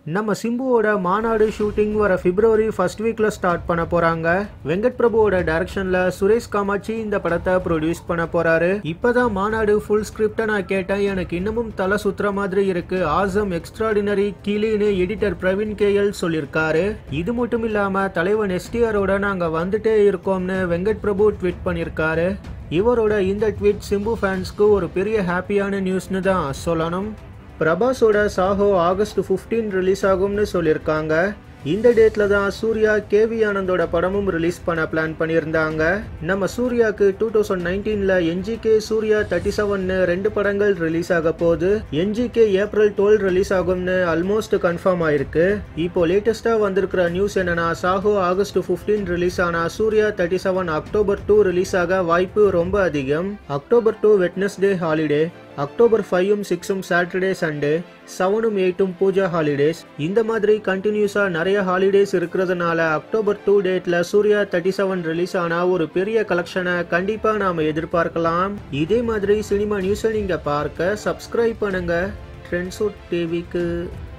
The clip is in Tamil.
நம்ம சிம்புவோட மாநாடு ஷூட்டிங் வர பிப்ரவரி ஃபர்ஸ்ட் வீக்ல ஸ்டார்ட் பண்ண போறாங்க வெங்கட் பிரபுவோட டைரக்ஷன்ல சுரேஷ் காமாட்சி இந்த படத்தை ப்ரொடியூஸ் பண்ண போறாரு இப்பதான் மாநாடு ஃபுல் ஸ்கிரிப்டை நான் கேட்டேன் எனக்கு இன்னமும் தலை சுத்துற மாதிரி இருக்கு ஆசம் எக்ஸ்ட்ராடினரி கிளின்னு எடிட்டர் பிரவீன் கேஎல் சொல்லியிருக்காரு இது மட்டும் இல்லாம தலைவன் எஸ்டிஆரோட நாங்க வந்துட்டே இருக்கோம்னு வெங்கட் பிரபு ட்வீட் பண்ணியிருக்காரு இவரோட இந்த ட்வீட் சிம்பு ஃபேன்ஸ்க்கு ஒரு பெரிய ஹாப்பியான நியூஸ்னு தான் சொல்லணும் பிரபாஸோட சாஹோ ஆகஸ்ட் 15 ரிலீஸ் ஆகும்னு சொல்லியிருக்காங்க இந்த டேட்ல தான் சூர்யா கேவி ஆனந்தோட படமும் ரிலீஸ் பண்ண பிளான் பண்ணியிருந்தாங்க நம்ம சூர்யாக்கு டூ தௌசண்ட் நைன்டீன்ல என்ஜிகே சூர்யா தேர்ட்டி செவன்னு ரெண்டு படங்கள் ரிலீஸ் ஆக போகுது என்ஜிகே ஏப்ரல் டுவெல் ரிலீஸ் ஆகும்னு ஆல்மோஸ்ட் கன்ஃபார்ம் ஆயிருக்கு இப்போ லேட்டஸ்டா வந்திருக்கிற நியூஸ் என்னன்னா சாஹோ ஆகஸ்ட் 15 ரிலீஸ் ஆனா Suriya thirty seven October two release ஆக வாய்ப்பு ரொம்ப அதிகம் October two Wednesday holiday October ஃபைவும் சிக்ஸும் சாட்டர்டே சண்டே செவனும் எயிட்டும் பூஜா ஹாலிடேஸ் இந்த மாதிரி கண்டினியூஸா நிறைய ஹாலிடேஸ் இருக்கிறதுனால அக்டோபர் டூ டேட்ல சூர்யா தேர்ட்டி செவன் ரிலீஸ் ஆனா ஒரு பெரிய கலெக்ஷனை கண்டிப்பா நாம எதிர்பார்க்கலாம் இதே மாதிரி சினிமா நியூஸை நீங்க பார்க்க சப்ஸ்கிரைப் பண்ணுங்க ட்ரெண்ட்ஸுட் டிவிக்கு